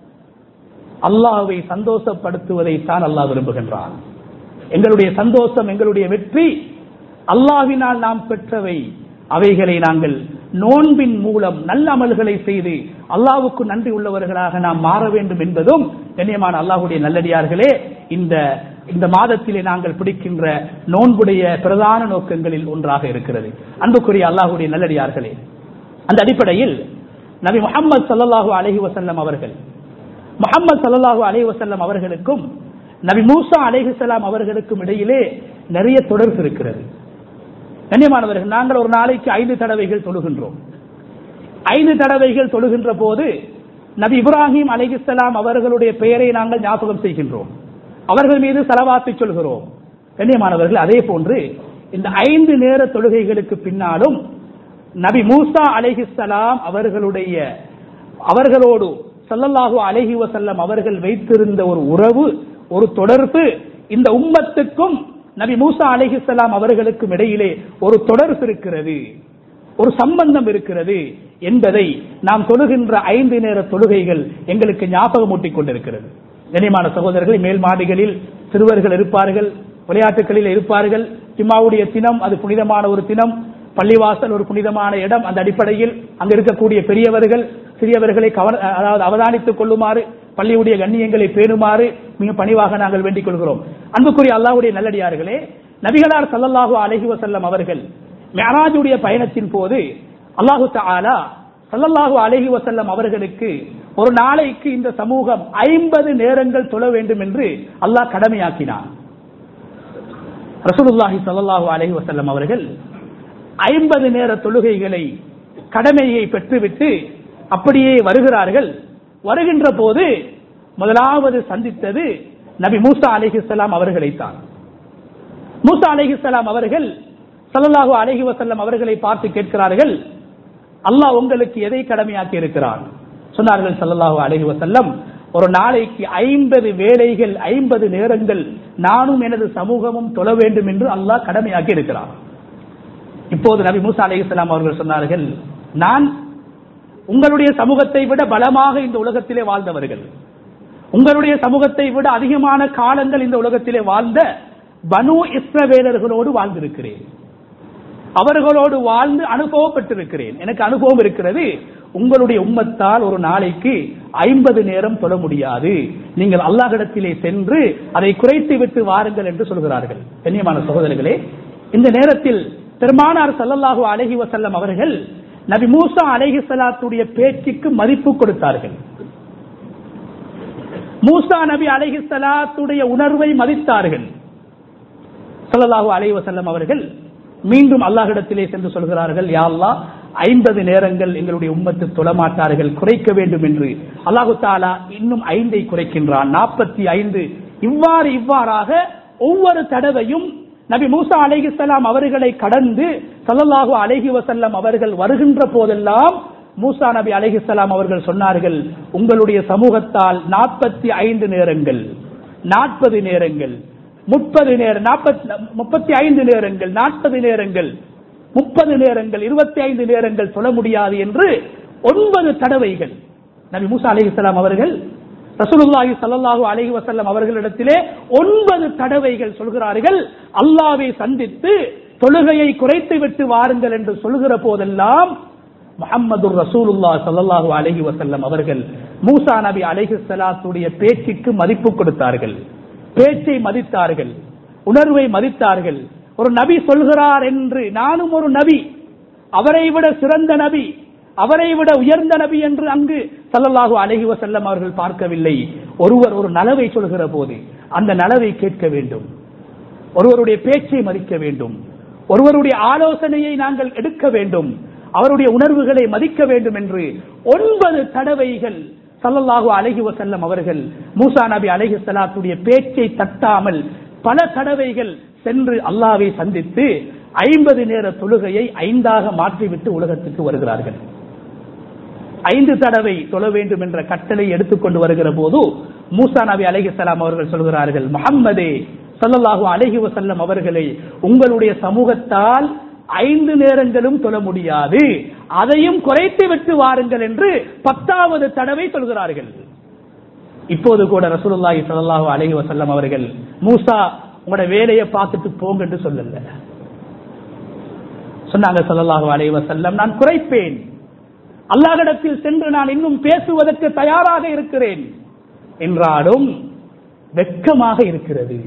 S1: அல்லாஹ்வை சந்தோஷப்படுத்துவதை தான் அல்லாஹ் விரும்புகின்றான் எங்களுடைய சந்தோஷம் எங்களுடைய வெற்றி அல்லாஹ்வினால் நாம் பெற்றவை அவைகளை நாங்கள் நோன்பின் மூலம் நல்ல அமல்களை செய்து அல்லாஹ்வுக்கு நன்றி உள்ளவர்களாக நாம் மாற வேண்டும் என்பதும் கண்ணியமான அல்லாஹ்வுடைய நல்லடியார்களே இந்த இந்த மாதத்திலே நாங்கள் பிடிக்கின்ற நோன்புடைய பிரதான நோக்கங்களில் ஒன்றாக இருக்கிறது அன்புக்குரிய அல்லாஹ்வுடைய நல்லடியார்களே அந்த அடிப்படையில் நபி முகமது சல்லல்லாஹு அலைஹி வஸல்லம் அவர்கள் முகமது சல்லல்லாஹு அலைஹி வஸல்லம் அவர்களுக்கும் நபி மூசா அலைஹிஸ்ஸலாம் அவர்களுக்கும் இடையிலே நிறைய தொடர்பு இருக்கிறது கண்ணியமானவர்கள் நாங்கள் ஒரு நாளைக்கு ஐந்து தடவைகள் தொழுகின்றோம் ஐந்து தடவைகள் தொழுகின்ற போது நபி இப்ராஹிம் அலைஹிஸ்ஸலாம் அவர்களுடைய பெயரை நாங்கள் ஞாபகம் செய்கின்றோம் அவர்கள் மீது செலவாத்தை சொல்கிறோம் கண்ணியமானவர்கள் அதே போன்று இந்த ஐந்து நேர தொழுகைகளுக்கு பின்னாலும் நபி மூசா அலைஹிஸ்ஸலாம் அவர்களுடைய அவர்களோடு ஸல்லல்லாஹு அலைஹி வஸல்லம் அவர்கள் வைத்திருந்த ஒரு உறவு ஒரு தொடர்பு இந்த உம்மத்துக்கும் நபி மூசா அலைஹிஸ்ஸலாம் அவர்களுக்கும் இடையிலே ஒரு தொடர்பு இருக்கிறது ஒரு சம்பந்தம் இருக்கிறது என்பதை நாம் தொழுகின்ற ஐந்து நேர தொழுகைகள் எங்களுக்கு ஞாபகமூட்டிக் கொண்டிருக்கிறது கனிமான சகோதரர்கள் மேல் மாடிகளில் சிறுவர்கள் இருப்பார்கள் விளையாட்டுகளில் இருப்பார்கள் ஜிம்மாவுடைய தினம் அது புனிதமான ஒரு தினம் பள்ளிவாசல் ஒரு புனிதமான இடம் அந்த அடிப்படையில் அங்க இருக்கக்கூடிய பெரியவர்கள் சிறியவர்களை கவன அதாவது அவதானித்துக் கொள்ளுமாறு பள்ளியுடைய கண்ணியங்களை பேணுமாறு மிக பணிவாக நாங்கள் வேண்டிக் கொள்கிறோம் அன்புக்குரிய அல்லாஹ்வுடைய நல்லடியார்களே நபிகளார் ஸல்லல்லாஹு அலைஹி வஸல்லம் அவர்கள் மிஅராஜுடைய பயணத்தின் போது அல்லாஹு தஆலா ஸல்லல்லாஹு அலைஹி வஸல்லம் அவர்களுக்கு ஒரு நாளைக்கு இந்த சமூகம் ஐம்பது நேரங்கள் தொழ வேண்டும் என்று அல்லாஹ் கடமையாக்கினான் ரசூலுல்லாஹி ஸல்லல்லாஹு அலைஹி வஸல்லம் அவர்கள் ஐம்பது நேர தொழுகைகளை கடமையை பெற்றுவிட்டு அப்படியே வருகிறார்கள் வருகின்ற போது முதலாவது சந்தித்தது நபி மூசா அலைஹிஸ்ஸலாம் அவர்களைத்தான் மூசா அலைஹிஸ்ஸலாம் அவர்கள் ஸல்லல்லாஹு அலைஹி வஸல்லம் அவர்களை பார்த்து கேட்கிறார்கள் அல்லாஹ் உங்களுக்கு எதை கடமையாக்கி இருக்கிறான் சொன்னார்கள் ஸல்லல்லாஹு அலைஹி வஸல்லம் ஒரு நாளைக்கு ஐம்பது வேலைகள் ஐம்பது நேரங்கள் நானும் எனது சமூகமும் தொழ வேண்டும் என்று அல்லாஹ் கடமையாக்கி இருக்கிறார் இப்போது நபி மூசா அலைஹிஸ்ஸலாம் அவர்கள் சொன்னார்கள் நான் உங்களுடைய சமூகத்தை விட பலமாக இந்த உலகத்திலே வாழ்ந்தவர்கள் உங்களுடைய சமூகத்தை விட அதிகமான காலங்கள் இந்த உலகத்திலே வாழ்ந்த பனு இஸ்ரவேலர்களோடு வாழ்ந்திருக்கிறேன் அவர்களோடு வாழ்ந்து அனுபவப்பட்டிருக்கிறேன் எனக்கு அனுபவம் இருக்கிறது உங்களுடைய உம்மத்தால் ஒரு நாளைக்கு ஐம்பது நேரம் தொழ முடியாது நீங்கள் அல்லாஹிடத்திலே சென்று அதை குறைத்து விட்டு வாருங்கள் என்று சொல்கிறார்கள் கண்ணியமான சகோதரர்களே இந்த நேரத்தில் பெருமானார் சல்லல்லாஹு அலஹி வசல்லம் அவர்கள் நபி மூசா அலஹி சலாத்துடைய பேச்சுக்கு மதிப்பு கொடுத்தார்கள் மூசா நபி அலஹி சலாத்துடைய உணர்வை மதித்தார்கள் சல்லல்லாஹு அலஹி வசல்லம் அவர்கள் மீண்டும் அல்லாஹிடத்திலே சென்று சொல்கிறார்கள் யா அல்லாஹ் ஐம்பது நேரங்கள் எங்களுடைய உம்மத்து தொழமாட்டார்கள் குறைக்க வேண்டும் என்று அல்லாஹு தாலா இன்னும் ஐந்தை குறைக்கின்றான் நாற்பத்தி ஐந்து இவ்வாறு இவ்வாறாக ஒவ்வொரு தடவையும் நபி மூசா அலைஹிஸ்ஸலாம் அவர்களை கடந்து சல்லல்லாஹு அலைஹி வசல்லம் அவர்கள் வருகின்ற போதெல்லாம் மூசா நபி அலைஹிஸ்ஸலாம் அவர்கள் சொன்னார்கள் உங்களுடைய சமூகத்தால் நாற்பத்தி ஐந்து நேரங்கள் நாற்பது நேரங்கள் முப்பது நேரம் முப்பத்தி ஐந்து நேரங்கள் நாற்பது நேரங்கள் முப்பது நேரங்கள் இருபத்தி ஐந்து நேரங்கள் சொல்ல முடியாது என்று ஒன்பது தடவைகள் நபி மூசா அலிஹலாம் அவர்கள் ரசூலுல்லாஹி ஸல்லல்லாஹு அலைஹி வஸல்லம் அவர்களிடத்திலே ஒன்பது தடவைகள் சொல்கிறார்கள் அல்லாவை சந்தித்து தொழுகையை குறைத்து விட்டு வாருங்கள் என்று சொல்கிற போதெல்லாம் முகம்மது ரசூலுல்லா ஸல்லல்லாஹு அலைஹி வஸல்லம் அவர்கள் மூசா நபி அலைஹி ஸலாத்துடைய பேச்சுக்கு மதிப்பு கொடுத்தார்கள் பேச்சை மதித்தார்கள் உணர்வை மதித்தார்கள் ஒரு நபி சொல்கிறார் என்று நானும் ஒரு நபி அவரை விட சிறந்த நபி அவரை விட உயர்ந்த நபி என்று அங்கு சல்லல்லாஹு அலஹி வசல்லம் அவர்கள் பார்க்கவில்லை ஒருவர் ஒரு நலவை சொல்கிற போது அந்த நலவை கேட்க வேண்டும் ஒருவருடைய பேச்சை மதிக்க வேண்டும் ஒருவருடைய ஆலோசனையை நாங்கள் எடுக்க வேண்டும் அவருடைய உணர்வுகளை மதிக்க வேண்டும் என்று ஒன்பது தடவைகள் சல்லல்லாஹு அலஹி வசல்லம் அவர்கள் மூசா நபி அலஹி சலாத்துடைய பேச்சை தட்டாமல் பல தடவைகள் சென்று அல்லாவை சந்தித்து ஐம்பது நேர தொழுகையை ஐந்தாக மாற்றிவிட்டு உலகத்துக்கு வருகிறார்கள் ஐந்து தடவை தொழ வேண்டும் என்ற கட்டளை எடுத்துக்கொண்டு வருகிற போது மூசா நபி அலைஹிஸ்லாம் அவர்கள் சொல்கிறார்கள் முகம்மதே சல்லல்லாஹு அலஹி வசல்லம் அவர்களை உங்களுடைய சமூகத்தால் ஐந்து நேரங்களும் தொழ முடியாது அதையும் குறைத்து விட்டு வாருங்கள் என்று பத்தாவது தடவை சொல்கிறார்கள் இப்போது கூட ரசூலுல்லாஹி ஸல்லல்லாஹு அலைஹி வஸல்லம் அவர்கள் மூசா உங்களோட வேலையை பார்த்துட்டு போங்க என்று சொல்லல சொன்னாங்க ஸல்லல்லாஹு அலைஹி வஸல்லம் நான் குறைப்பேன் அல்லாஹ்விடத்தில் சென்று நான் இன்னும் பேசுவதற்கு தயாராக இருக்கிறேன் என்றாலும் வெட்கமாக இருக்கிறது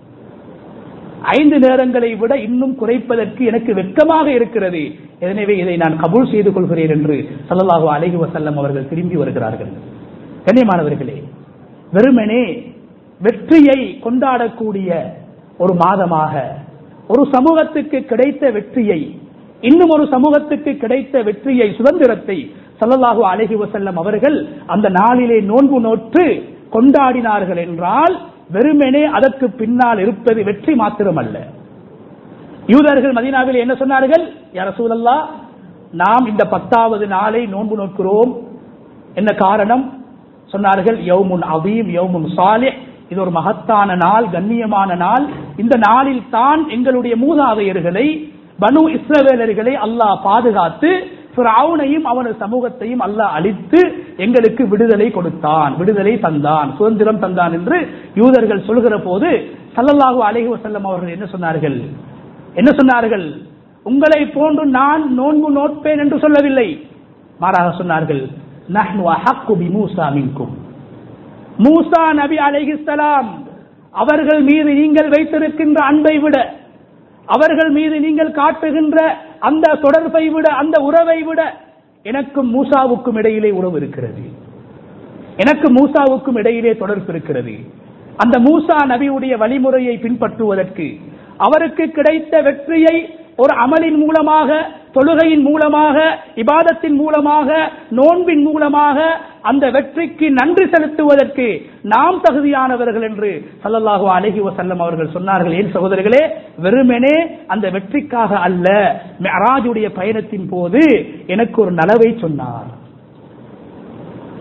S1: ஐந்து நேரங்களை விட இன்னும் குறைப்பதற்கு எனக்கு வெட்கமாக இருக்கிறது எனவே இதை நான் கபூல் செய்து கொள்கிறேன் என்று சல்லல்லாஹு அலைஹி வசல்லம் அவர்கள் திரும்பி வருகிறார்கள் கண்ணியமானவர்களே வெறுமனே வெற்றியை கொண்டாடக்கூடிய ஒரு மாதமாக ஒரு சமூகத்துக்கு கிடைத்த வெற்றியை இன்னும் ஒரு சமூகத்துக்கு கிடைத்த வெற்றியை சுதந்திரத்தை சல்லல்லாஹு அலஹி வசல்லம் அவர்கள் அந்த நாளிலே நோன்பு நோற்று கொண்டாடினார்கள் என்றால் வெறுமனே அதற்கு பின்னால் இருப்பது வெற்றி மாத்திரமல்ல யூதர்கள் மதீனாவில் என்ன சொன்னார்கள் யார சூழல்லா நாம் இந்த பத்தாவது நாளை நோன்பு நோக்கிறோம் என்ன காரணம் சொன்னார்கள் யவுமுன் அவீம் யவுமுன் சாலே இது ஒரு மகத்தான நாள் கண்ணியமான நாள் இந்த நாளில் தான் எங்களுடைய மூதாதையர்களை பனு இஸ்ரவேலர்களை அல்லாஹ் பாதுகாத்து ஃபிரௌனையும் அவனது சமூகத்தையும் அல்லாஹ் அழித்து எங்களுக்கு விடுதலை கொடுத்தான் விடுதலை தந்தான் சுதந்திரம் தந்தான் என்று யூதர்கள் சொல்கிற போது சல்லல்லாஹு அலைஹி வஸல்லம் அவர்கள் என்ன சொன்னார்கள் என்ன சொன்னார்கள் உங்களை போன்று நான் நோன்பு நோட்பேன் என்று சொல்லவில்லை மாறாக சொன்னார்கள் நஹ்னு அஹக்கு பி மூசா மின்கும் மூசா நபி அலைஹிஸ்ஸலாம் அவர்கள் மீது நீங்கள் வைத்திருக்கின்ற அன்பை விட அவர்கள் மீது நீங்கள் காட்டுகின்ற அந்த தொடர்பை விட அந்த உறவை விட எனக்கும் மூசாவுக்கும் இடையிலே உறவு இருக்கிறது எனக்கு மூசாவுக்கும் இடையிலே தொடர்பு இருக்கிறது அந்த மூசா நபியுடைய வழிமுறையை பின்பற்றுவதற்கு அவருக்கு கிடைத்த வெற்றியை ஒரு அமலின் மூலமாக தொழுகையின் மூலமாக இபாதத்தின் மூலமாக நோன்பின் மூலமாக அந்த வெற்றிக்கு நன்றி செலுத்துவதற்கு நாம் தகுதியானவர்கள் என்று சல்லல்லாஹு அலஹி வசல்லம் அவர்கள் சொன்னார்கள் ஏன் சகோதரர்களே வெறுமெனே அந்த வெற்றிக்காக அல்ல மெராஜுடைய பயணத்தின் போது எனக்கு ஒரு நலவை சொன்னார்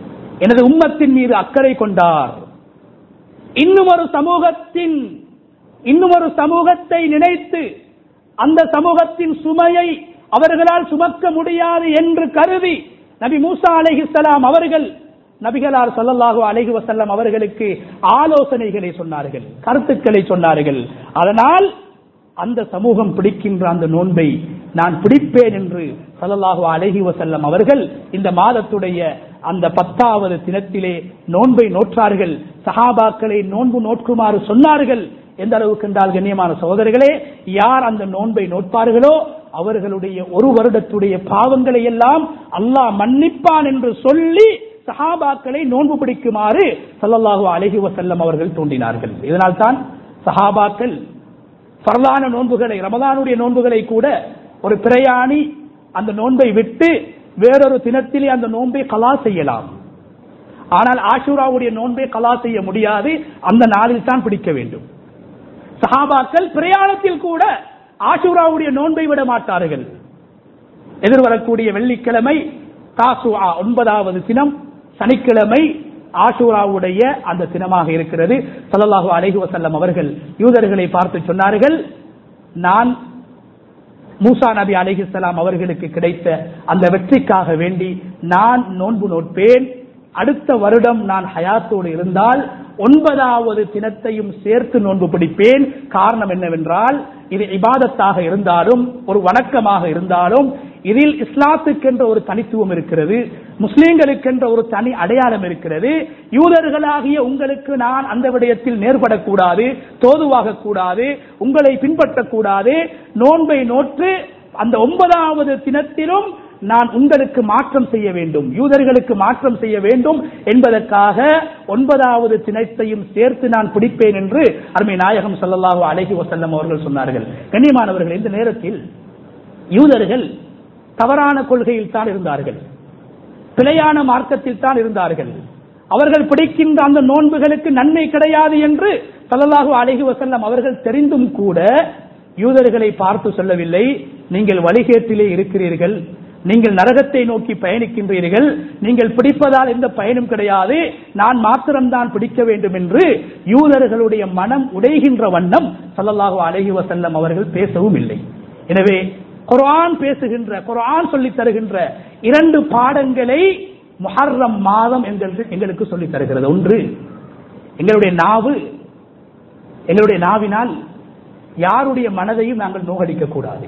S1: எனது உம்மத்தின் மீது அக்கறை கொண்டார் இன்னும் ஒரு சமூகத்தின் இன்னும் ஒரு சமூகத்தை நினைத்து அந்த சமூகத்தின் சுமையை அவர்களால் சுமக்க முடியாது என்று கருதி நபி மூசா அலைஹிஸ்ஸலாம் அவர்கள் நபிகளார் ஸல்லல்லாஹு அலைஹி வஸல்லம் அவர்களுக்கு ஆலோசனைகளை சொன்னார்கள் கருத்துக்களை சொன்னார்கள் அதனால் அந்த சமூகம் பிடிக்கின்ற அந்த நோன்பை நான் பிடிப்பேன் என்று ஸல்லல்லாஹு அலைஹி வஸல்லம் அவர்கள் இந்த மாதத்துடைய அந்த பத்தாவது தினத்திலே நோன்பை நோற்றார்கள் சஹாபாக்களை நோன்பு நோக்குமாறு சொன்னார்கள் எந்த அளவுக்கு என்றால் கண்ணியமான சகோதரர்களே யார் அந்த நோன்பை நோட்பார்களோ அவர்களுடைய ஒரு வருடத்துடைய பாவங்களை எல்லாம் அல்லாஹ் மன்னிப்பான் என்று சொல்லி சஹாபாக்களை நோன்பு பிடிக்குமாறு ஸல்லல்லாஹு அலைஹி வஸல்லம் அவர்கள் தூண்டினார்கள் இதனால் தான் சஹாபாக்கள் பரலான நோன்புகளை ரமதானுடைய நோன்புகளை கூட ஒரு பிரயாணி அந்த நோன்பை விட்டு வேறொரு தினத்திலே அந்த நோன்பை கலா செய்யலாம் ஆனால் ஆஷூராவுடைய நோன்பை கலா செய்ய முடியாது அந்த நாளில் தான் பிடிக்க வேண்டும் சஹாபாக்கள் பிரயாணத்தில் கூட ஆஷூராவுடைய நோன்பை விட மாட்டார்கள் எதிர்வரக்கூடிய வெள்ளிக்கிழமை தாசுஆ ஒன்பதாவது தினம் சனிக்கிழமை ஆஷூராவுடைய அந்த தினமாக இருக்கிறது ஸல்லல்லாஹு அலைஹி வஸல்லம் அவர்கள் யூதர்களை பார்த்து சொன்னார்கள் நான் மூசா நபி அலைஹிஸ்ஸலாம் அவர்களுக்கு கிடைத்த அந்த வெற்றிக்காக வேண்டி நான் நோன்பு நோட்பேன் அடுத்த வருடம் நான் ஹயாத்தோடு இருந்தால் ஒன்பதாவது தினத்தையும் சேர்த்து நோன்பு பிடிப்பேன் காரணம் என்னவென்றால் இது இபாதத்தாக இருந்தாலும் ஒரு வணக்கமாக இருந்தாலும் இதில் இஸ்லாத்துக்கென்ற ஒரு தனித்துவம் இருக்கிறது முஸ்லீம்களுக்கென்ற ஒரு தனி அடையாளம் இருக்கிறது யூதர்களாகிய உங்களுக்கு நான் அந்த விடயத்தில் நேர்படக்கூடாது தோதுவாக கூடாது உங்களை பின்பற்றக்கூடாது நோன்பை நோற்று அந்த ஒன்பதாவது தினத்திலும் நான் உங்களுக்கு மாற்றம் செய்ய வேண்டும் யூதர்களுக்கு மாற்றம் செய்ய வேண்டும் என்பதற்காக ஒன்பதாவது தினத்தையும் சேர்த்து நான் பிடிப்பேன் என்று அருமை நாயகம் ஸல்லல்லாஹு அலைஹி வஸல்லம் அவர்கள் சொன்னார்கள் கண்ணியமானவர்கள் இந்த நேரத்தில் யூதர்கள் தவறான கொள்கையில் தான் இருந்தார்கள் பிழையான மார்க்கத்தில் தான் இருந்தார்கள் அவர்கள் பிடிக்கின்ற அந்த நோன்புகளுக்கு நன்மை கிடையாது என்று ஸல்லல்லாஹு அலைஹி வஸல்லம் அவர்கள் தெரிந்தும் கூட யூதர்களை பார்த்து சொல்லவில்லை நீங்கள் வழிகேட்டிலே இருக்கிறீர்கள் நீங்கள் நரகத்தை நோக்கி பயணிக்கின்றீர்கள் நீங்கள் பிடிப்பதால் எந்த பயனும் கிடையாது நான் மாத்திரம்தான் பிடிக்க வேண்டும் என்று யூதர்களுடைய மனம் உடைகின்ற வண்ணம் ஸல்லல்லாஹு அலைஹி வஸல்லம் அவர்கள் பேசவும் இல்லை எனவே குர்ஆன் பேசுகின்ற குர்ஆன் சொல்லித் தருகின்ற இரண்டு பாடங்களை முஹர்ரம் மாதம் எங்களுக்கு எங்களுக்கு சொல்லித் தருகிறது ஒன்று எங்களுடைய நாவு எங்களுடைய நாவினால் யாருடைய மனதையும் நாங்கள் நோகடிக்க கூடாது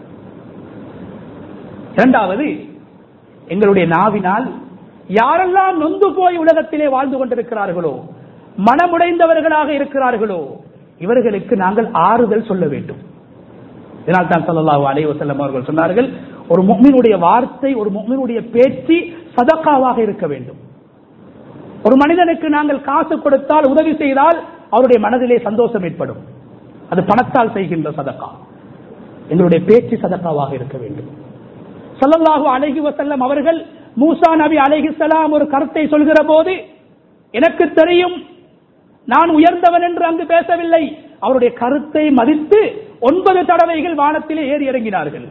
S1: இரண்டாவது எங்களுடைய நாவினால் யாரெல்லாம் நொந்து போய் உலகத்திலே வாழ்ந்து கொண்டிருக்கிறார்களோ மனமுடைந்தவர்களாக இருக்கிறார்களோ இவர்களுக்கு நாங்கள் ஆறுதல் சொல்ல வேண்டும் இதனால் தான் சல்லல்லாஹு அலைஹி வஸல்லம் அவர்கள் சொன்னார்கள் ஒரு முஃமினுடைய வார்த்தை ஒரு முஃமினுடைய பேச்சு சதக்காவாக இருக்க வேண்டும் ஒரு மனிதனுக்கு நாங்கள் காசு கொடுத்தால் உதவி செய்தால் அவருடைய மனதிலே சந்தோஷம் ஏற்படும் அது பணத்தால் செய்கின்ற சதக்கா எங்களுடைய பேச்சு சதக்காவாக இருக்க வேண்டும் சல்லல்லாஹு அலைஹி வஸல்லம் அவர்கள் மூசா நபி அலைஹிஸ்ஸலாம் ஒரு கருத்தை சொல்கிற போது எனக்கு தெரியும் நான் உயர்ந்தவன் என்று அங்கு பேசவில்லை அவருடைய கருத்தை மதித்து ஒன்பது தடவைகள் வானத்திலே ஏறி இறங்கினார்கள்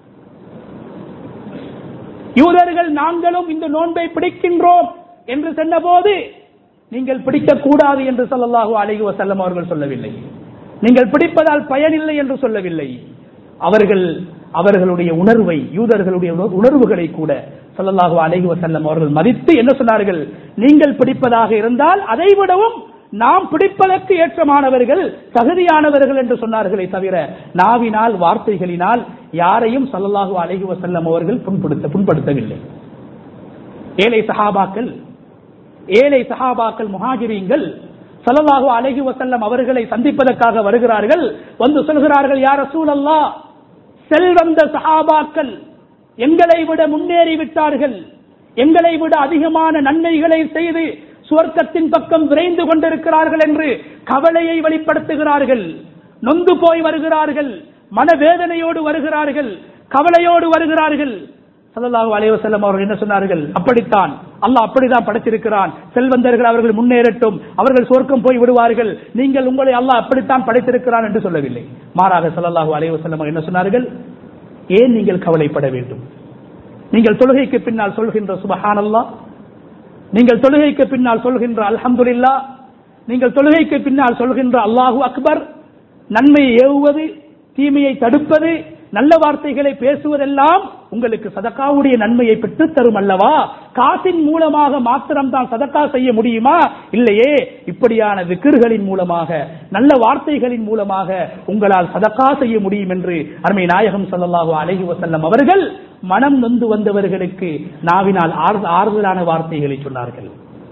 S1: யூதர்கள் நாங்களும் இந்த நோன்பை பிடிக்கின்றோம் என்று சொன்னபோது நீங்கள் பிடிக்கக்கூடாது என்று சொல்லல்லாஹு அலைஹி வஸல்லம் அவர்கள் சொல்லவில்லை நீங்கள் பிடிப்பதால் பயனில்லை என்று சொல்லவில்லை அவர்கள் அவர்களுடைய உணர்வை யூதர்களுடைய உணர்- உணர்வுகளை கூட ஸல்லல்லாஹு அலைஹி வஸல்லம் அவர்கள் மதித்து என்ன சொன்னார்கள் நீங்கள் பிடிப்பதாக இருந்தால் அதை விடவும் நாம் பிடிப்பதற்கு ஏற்றமானவர்கள் தகுதியானவர்கள் என்று சொன்னார்களே தவிர நாவினால் வார்த்தைகளினால் யாரையும் ஸல்லல்லாஹு அலைஹி வஸல்லம் அவர்கள் புண்படுத்த புண்படுத்தவில்லை ஏழை சஹாபாக்கள் ஏழை சஹாபாக்கள் முஹாஜிரீங்கள் ஸல்லல்லாஹு அலைஹி வஸல்லம் அவர்களை சந்திப்பதற்காக வருகிறார்கள் வந்து சொல்கிறார்கள் யார் ரசூலல்லாஹ் செல்வந்த சஹாபாக்கள் எங்களை விட முன்னேறி விட்டார்கள் எங்களை விட அதிகமான நன்மைகளை செய்து சுவர்க்கத்தின் பக்கம் விரைந்து கொண்டிருக்கிறார்கள் என்று கவலையை வெளிப்படுத்துகிறார்கள் நொந்து போய் வருகிறார்கள் மனவேதனையோடு வருகிறார்கள் கவலையோடு வருகிறார்கள் ஸல்லல்லாஹு அலைஹி வஸல்லம் அவர்கள் என்ன சொன்னார்கள் அப்படித்தான் அல்லாஹ் அப்படிதான் படைத்திருக்கிறான் செல்வந்தர்கள் அவர்கள் முன்னேறட்டும் அவர்கள் சொர்க்கம் போய் விடுவார்கள் நீங்கள் உங்களை அல்லாஹ் அப்படித்தான் படைத்திருக்கிறான் என்று சொல்லவில்லை மாறாக ஸல்லல்லாஹு அலைஹி வஸல்லம் அவர்கள் என்ன சொன்னார்கள் ஏன் நீங்கள் கவலைப்பட வேண்டும் நீங்கள் தொழுகைக்கு பின்னால் சொல்கின்ற சுபஹானல்லாஹ் நீங்கள் தொழுகைக்கு பின்னால் சொல்கின்ற அல்ஹம்துலில்லா நீங்கள் தொழுகைக்கு பின்னால் சொல்கின்ற அல்லாஹு அக்பர் நன்மையை ஏவுவது தீமையை தடுப்பது நல்ல வார்த்தைகளை பேசுவதெல்லாம் உங்களுக்கு சதக்காவுடைய நன்மையை பெற்றுத் தரும் அல்லவா காசின் மூலமாக மாத்திரம்தான் சதக்கா செய்ய முடியுமா இல்லையே இப்படியான விக்கிர்களின் மூலமாக நல்ல வார்த்தைகளின் மூலமாக உங்களால் சதக்கா செய்ய முடியும் என்று அருமை நாயகம் ஸல்லல்லாஹு அலைஹி வஸல்லம் அவர்கள் மனம் நொந்து வந்தவர்களுக்கு நாவினால் ஆறு- ஆறுதலான வார்த்தைகளை சொன்னார்கள்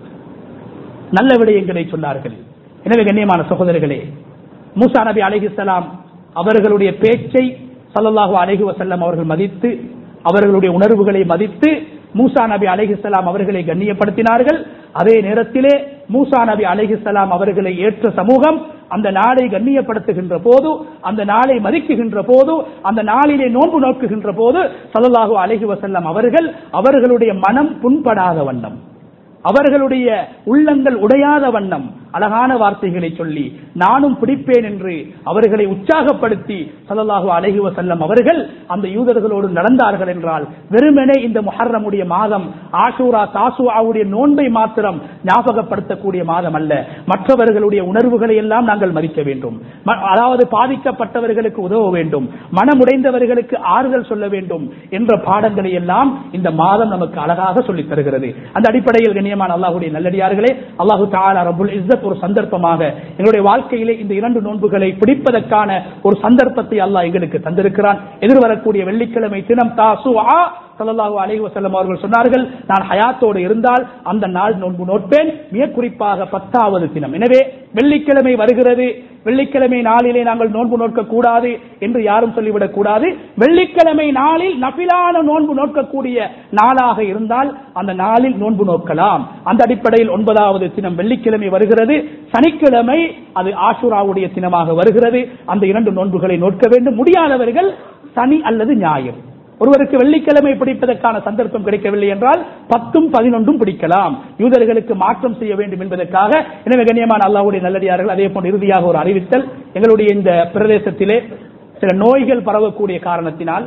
S1: நல்ல விடயங்களை சொன்னார்கள் எனவே கண்ணியமான சகோதரர்களே மூசா நபி அலைஹிஸ்ஸலாம் அவர்களுடைய பேச்சை ஸல்லல்லாஹு அலைஹி வஸல்லம் அவர்கள் மதித்து அவர்களுடைய உணர்வுகளை மதித்து மூசா நபி அலைஹிஸ்ஸலாம் அவர்களை கண்ணியப்படுத்தினார்கள் அதே நேரத்திலே மூசா நபி அலைஹிஸ்ஸலாம் அவர்களை ஏற்ற சமூகம் அந்த நாளை கண்ணியப்படுத்துகின்ற போது அந்த நாளை மதிக்குகின்ற போது அந்த நாளிலே நோன்பு நோக்குகின்ற போது ஸல்லல்லாஹு அலைஹி வஸல்லம் அவர்கள் அவர்களுடைய மனம் புண்படாத வண்ணம் அவர்களுடைய உள்ளங்கள் உடையாத வண்ணம் அழகான வார்த்தைகளை சொல்லி நானும் பிடிப்பேன் என்று அவர்களை உற்சாகப்படுத்தி ஸல்லல்லாஹு அலைஹி வஸல்லம் அவர்கள் அந்த யூதர்களோடு நடந்தார்கள் என்றால் வெறுமனே இந்த முஹர்ரமுடைய மாதம் ஆஷூரா தாசுஆவுடைய நோன்பை மாத்திரம் ஞாபகப்படுத்தக்கூடிய மாதம் அல்ல மற்றவர்களுடைய உணர்வுகளை எல்லாம் நாங்கள் மதிக்க வேண்டும் ம- அதாவது பாதிக்கப்பட்டவர்களுக்கு உதவ வேண்டும் மனமுடைந்தவர்களுக்கு ஆறுதல் சொல்ல வேண்டும் என்ற பாடங்களை எல்லாம் இந்த மாதம் நமக்கு அழகாக சொல்லித் தருகிறது அந்த அடிப்படையில் கண்ணியமான அல்லாஹ்வுடைய நல்லடியார்களே அல்லாஹு தஆலா ரப்புல் இஸ்ஸத் ஒரு சந்தர்ப்பமாக எங்களுடைய வாழ்க்கையிலே இந்த இரண்டு நோன்புகளை பிடிப்பதற்கான ஒரு சந்தர்ப்பத்தை அல்லாஹ் எங்களுக்கு தந்திருக்கிறான் எதிர்வரக்கூடிய வெள்ளிக்கிழமை தினம் தாசுஆ ஸல்லல்லாஹு அலைஹி வஸல்லம் அவர்கள் சொன்னார்கள் நான் ஹயாத்தோடு இருந்தால் அந்த நாள் நோன்பு நோட்பேன் மிக குறிப்பாக பத்தாவது தினம் எனவே வெள்ளிக்கிழமை வருகிறது வெள்ளிக்கிழமை நாளிலே நாங்கள் நோன்பு நோக்க கூடாது என்று யாரும் சொல்லிவிடக் கூடாது வெள்ளிக்கிழமை நாளில் நபிலான நோன்பு நோக்கக்கூடிய நாளாக இருந்தால் அந்த நாளில் நோன்பு நோக்கலாம் அந்த அடிப்படையில் ஒன்பதாவது தினம் வெள்ளிக்கிழமை வருகிறது சனிக்கிழமை அது ஆஷுராவுடைய தினமாக வருகிறது அந்த இரண்டு நோன்புகளை நோக்க வேண்டும் முடியாதவர்கள் சனி அல்லது ஞாயிறு ஒருவருக்கு வெள்ளிக்கிழமை பிடிப்பதற்கான சந்தர்ப்பம் கிடைக்கவில்லை என்றால் பத்தும் பதினொன்றும் பிடிக்கலாம் யூதர்களுக்கு மாற்றம் செய்ய வேண்டும் என்பதற்காக எனவே கண்ணியமான அல்லாஹ்வுடைய நல்லடியார்கள் அதே போன்று இறுதியாக ஒரு அறிவித்தல் எங்களுடைய இந்த பிரதேசத்திலே சில நோய்கள் பரவக்கூடிய காரணத்தினால்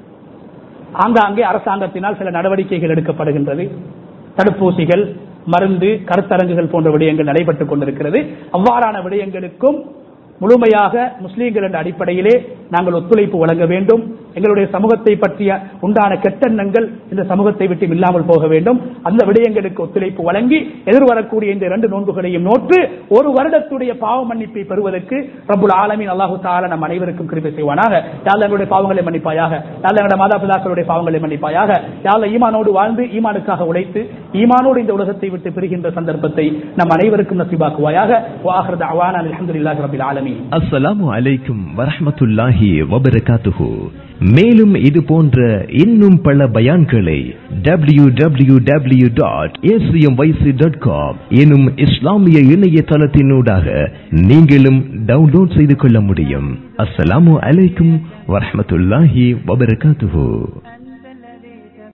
S1: ஆங்காங்கே அரசாங்கத்தினால் சில நடவடிக்கைகள் எடுக்கப்படுகின்றது தடுப்பூசிகள் மருந்து கருத்தரங்குகள் போன்ற விடயங்கள் நடைபெற்றுக் கொண்டிருக்கிறது அவ்வாறான விடயங்களுக்கும் முழுமையாக முஸ்லீம்கள் என்ற அடிப்படையிலே நாங்கள் ஒத்துழைப்பு வழங்க வேண்டும் எங்களுடைய சமூகத்தை பற்றிய உண்டான கெட்டெண்ணங்கள் இந்த சமூகத்தை விட்டு இல்லாமல் போக வேண்டும் அந்த விடயங்களுக்கு ஒத்துழைப்பு வழங்கி எதிர்வரக்கூடிய இந்த இரண்டு நோன்புகளையும் நோற்று ஒரு வருடத்துடைய பாவ மன்னிப்பை பெறுவதற்கு ரப்புல் ஆலமீன் அல்லாஹு தாலா நம் அனைவருக்கும் கிருபை செய்வானாக யாழ் எங்களுடைய பாவங்களை மன்னிப்பாயாக யாழ் எங்களுடைய மாதா பிதாக்களுடைய பாவங்களை மன்னிப்பாயாக யாழ் ஈமானோடு வாழ்ந்து ஈமானுக்காக உழைத்து ஈமானோடு இந்த உலகத்தை விட்டு பிரிகின்ற சந்தர்ப்பத்தை நம் அனைவருக்கும் நசிபாக்குவாயாக வாஹர் அவானா அல்ஹம்துலில்லாஹி ரபில் ஆலமீன்
S2: அஸ்ஸலாமு அலைக்கும் வரஹ்மத்துல்லாஹி வபரகாத்துஹு மேலும் இது போன்ற இன்னும் பல பயான்களை W W W dot dot com எனும் இஸ்லாமிய இணையதளத்தினூடாக நீங்களும் டவுன்லோட் செய்து கொள்ள முடியும் அஸ்ஸலாமு அலைக்கும் வரஹ்மத்துல்லாஹி வபரகாத்துஹு